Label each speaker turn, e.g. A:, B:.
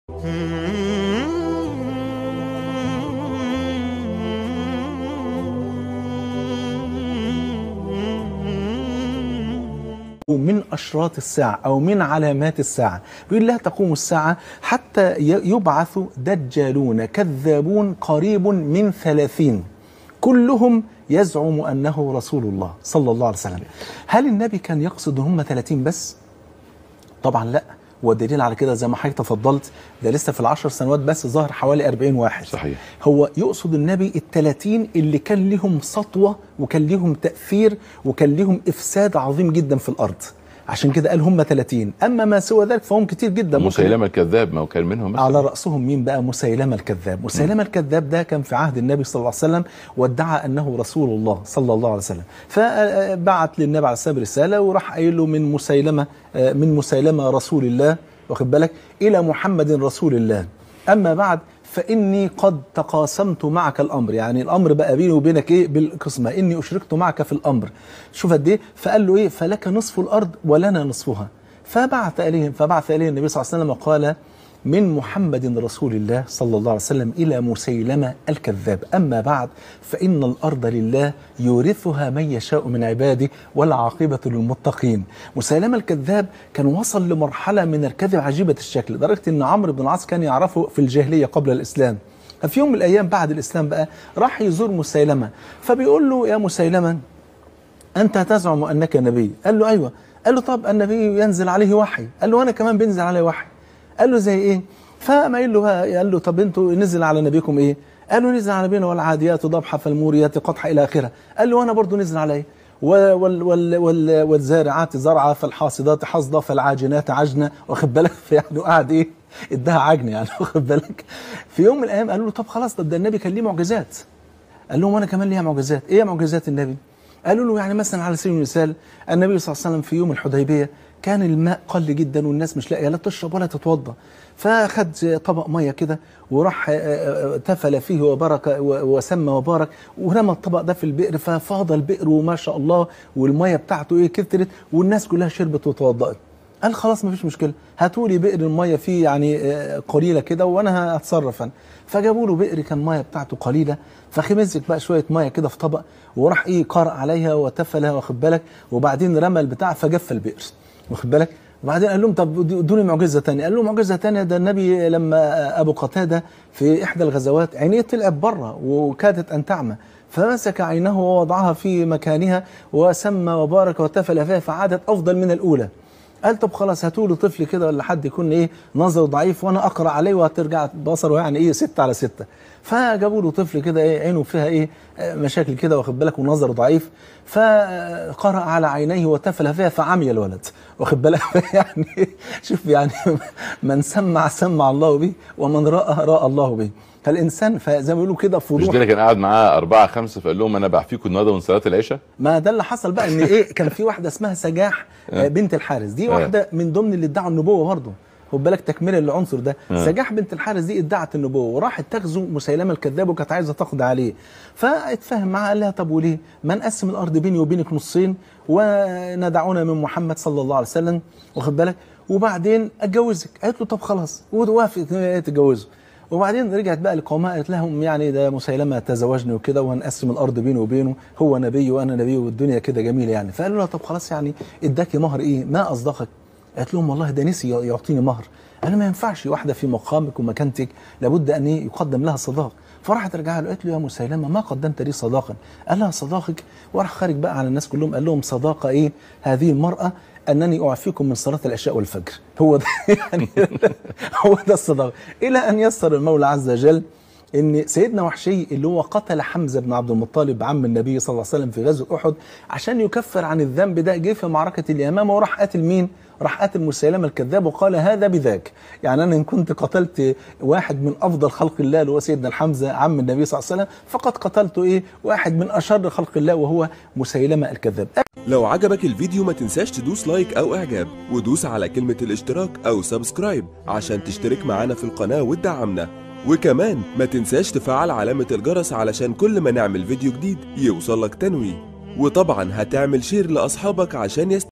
A: من أشراط الساعة أو من علامات الساعة بيقول لا تقوم الساعة حتى يبعث دجالون كذابون قريب من ثلاثين كلهم يزعم أنه رسول الله صلى الله عليه وسلم هل النبي كان يقصد هم 30 بس؟ طبعا لا والدليل على كده زي ما حضرتك تفضلت ده لسه في العشر سنوات بس ظهر حوالي 40 واحد
B: صحيح.
A: هو يقصد النبي ال 30 اللي كان لهم سطوه وكان لهم تاثير وكان لهم افساد عظيم جدا في الارض عشان كده قال هم 30 اما ما سوى ذلك فهم كتير جدا ممكن-
B: مسيلمة الكذاب ما هو كان منهم مثلا
A: على رأسهم مين بقى مسيلمة الكذاب مسيلمة الكذاب ده كان في عهد النبي صلى الله عليه وسلم وادعى أنه رسول الله صلى الله عليه وسلم فبعت للنبي عليه السلام رسالة وراح قايل له من مسيلمة من مسيلمة رسول الله واخد بالك إلى محمد رسول الله أما بعد فإني قد تقاسمت معك الأمر يعني الأمر بقى بيني وبينك إيه بالقسمة إني أشركت معك في الأمر شوف قد إيه فقال له إيه فلك نصف الأرض ولنا نصفها فبعث إليهم فبعث إليه النبي صلى الله عليه وسلم وقال من محمد رسول الله صلى الله عليه وسلم إلى مسيلمة الكذاب أما بعد فإن الأرض لله يورثها من يشاء من عباده والعاقبة للمتقين مسيلمة الكذاب كان وصل لمرحلة من الكذب عجيبة الشكل لدرجة أن عمرو بن العاص كان يعرفه في الجاهلية قبل الإسلام ففي يوم من الأيام بعد الإسلام بقى راح يزور مسيلمة فبيقول له يا مسيلمة أنت تزعم أنك نبي قال له أيوة قال له طب النبي ينزل عليه وحي قال له أنا كمان بينزل عليه وحي قال له زي إيه فما قال له بقى- قال له طب أنتوا نزل على نبيكم إيه قال له نزل على نبينا والعاديات ضبحا فالموريات قدحا إلى آخره قال له أنا برضو نزل علي وال وال وال والزارعات زرعا فالحاصدات حصدا فالعاجنات عجنا واخد بالك يعني قاعد ايه اداها عجن يعني واخد بالك في يوم من الايام قالوا له طب خلاص طب ده النبي كان ليه معجزات قال لهم وانا كمان ليها معجزات ايه معجزات النبي قالوا له يعني مثلا على سبيل المثال النبي صلى الله عليه وسلم في يوم الحديبيه كان الماء قل جدا والناس مش لاقيه لا تشرب ولا تتوضا فاخد طبق ميه كده وراح آه، آه، تفل فيه وبارك و- وسمى وبارك ورمى الطبق ده في البئر ففاض البئر وما شاء الله والميه بتاعته ايه كترت والناس كلها شربت وتوضأت قال خلاص مفيش مشكله هاتوا لي بئر الميه فيه يعني آه، قليله كده وانا هتصرف انا فجابوا له بئر كان ميه بتاعته قليله فخمزك بقى شويه ميه كده في طبق وراح ايه قرأ عليها وتفلها واخد بالك وبعدين رمى البتاع فجف البئر واخد بالك وبعدين قال لهم طب ادوني معجزه ثانيه قال له معجزه ثانيه ده النبي لما ابو قتاده في احدى الغزوات عينيه طلعت بره وكادت ان تعمى فمسك عينه ووضعها في مكانها وسمى وبارك وتفل فيها فعادت افضل من الاولى قال طب خلاص هاتوا له طفل كده ولا حد يكون ايه نظره ضعيف وانا اقرا عليه وهترجع بصره يعني ايه ستة على ستة فجابوا له طفل كده ايه عينه فيها ايه آه، مشاكل كده واخد بالك ونظره ضعيف فقرأ على عينيه وتفل فيها فعمي الولد واخد بالك يعني شوف يعني من سمع سمع الله به ومن رأى رأى الله به فالانسان فزي ما بيقولوا كده
B: مش
A: فضوح
B: ده اللي كان قاعد معاه أربعة خمسة فقال لهم أنا بعفيكم النهارده من صلاة العشاء
A: ما ده اللي حصل بقى ان ايه كان في واحده اسمها سجاح آه، بنت الحارث دي
B: آه.
A: واحده من ضمن اللي ادعوا النبوه برضه خد بالك تكمله للعنصر ده
B: آه.
A: سجاح بنت الحارث دي ادعت النبوه وراحت تغزو مسيلمه الكذاب وكانت عايزه تقضي عليه فاتفاهم معاها قال لها طب وليه ما نقسم الارض بيني وبينك نصين وندعونا من محمد صلى الله عليه وسلم واخد بالك وبعدين اتجوزك قالت له طب خلاص ووافقت إن هي تتجوزه وبعدين رجعت بقى لقومها قالت لهم يعني ده مسيلمه تزوجني وكده وهنقسم الارض بيني وبينه هو نبي وانا نبي والدنيا كده جميله يعني فقالوا لها طب خلاص يعني اداكي مهر ايه ما اصدقك قالت لهم والله ده نسي يعطيني مهر انا ما ينفعش واحده في مقامك ومكانتك لابد ان إيه يقدم لها صداق فراحت رجعها له قالت له يا مسيلمه ما قدمت لي صداقا قال لها صداقك وراح خارج بقى على الناس كلهم قال لهم صداقه ايه هذه المراه انني اعفيكم من صلاه العشاء والفجر هو ده يعني هو ده الصداقه الى ان يسر المولى عز وجل ان سيدنا وحشي اللي هو قتل حمزه بن عبد المطلب عم النبي صلى الله عليه وسلم في غزوه احد عشان يكفر عن الذنب ده جه في معركه اليمامه وراح قاتل مين؟ راح قاتل مسيلمه الكذاب وقال هذا بذاك يعني انا ان كنت قتلت واحد من افضل خلق الله اللي هو سيدنا الحمزه عم النبي صلى الله عليه وسلم فقد قتلت ايه؟ واحد من اشر خلق الله وهو مسيلمه الكذاب
C: لو عجبك الفيديو ما تنساش تدوس لايك او اعجاب ودوس على كلمة الاشتراك او سبسكرايب عشان تشترك معانا في القناة وتدعمنا وكمان ما تنساش تفعل علامة الجرس علشان كل ما نعمل فيديو جديد يوصلك تنويه وطبعا هتعمل شير لاصحابك عشان يست